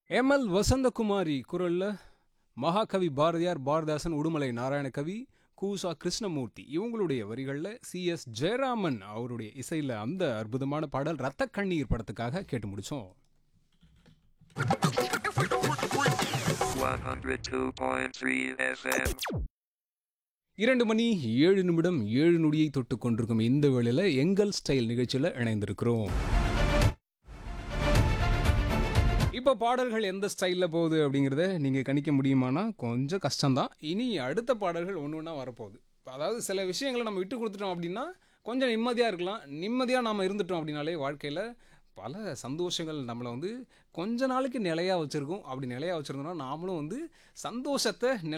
ML Vasanthakumari குரல்ல மகாகவி பாரதியார் பாரதாசன் உடுமலை நாராயணகவி கூசா கிருஷ்ணமூர்த்தி இவங்களுடைய வரிகளில் சிஎஸ் ஜெயராமன் அவருடைய இசையில் அந்த அற்புதமான பாடல் ரத்த கண்ணீர் படத்துக்காக கேட்டு முடிச்சோம் 102.3 FM. இரண்டு மணி ஏழு நிமிடம் ஏழு நொடியை தொட்டு கொண்டிருக்கும் இந்த வேளையில் எங்கள் ஸ்டைல் நிகழ்ச்சியில் இணைந்திருக்கிறோம் இப்போ பாடல்கள் எந்த ஸ்டைலில் போகுது அப்படிங்கிறத நீங்கள் கணிக்க முடியுமானா கொஞ்சம் கஷ்டம்தான் இனி அடுத்த பாடல்கள் ஒன்று ஒன்றா வரப்போகுது அதாவது சில விஷயங்களை நம்ம விட்டு கொடுத்துட்டோம் அப்படின்னா கொஞ்சம் நிம்மதியாக இருக்கலாம் நிம்மதியாக நாம் இருந்துட்டோம் அப்படின்னாலே வாழ்க்கையில் பல சந்தோஷங்கள் நம்மளை வந்து கொஞ்ச நாளைக்கு நிலையாக வச்சுருக்கோம் அப்படி நிலையாக வச்சுருந்தோம்னா நாமளும் வந்து சந்தோஷத்தை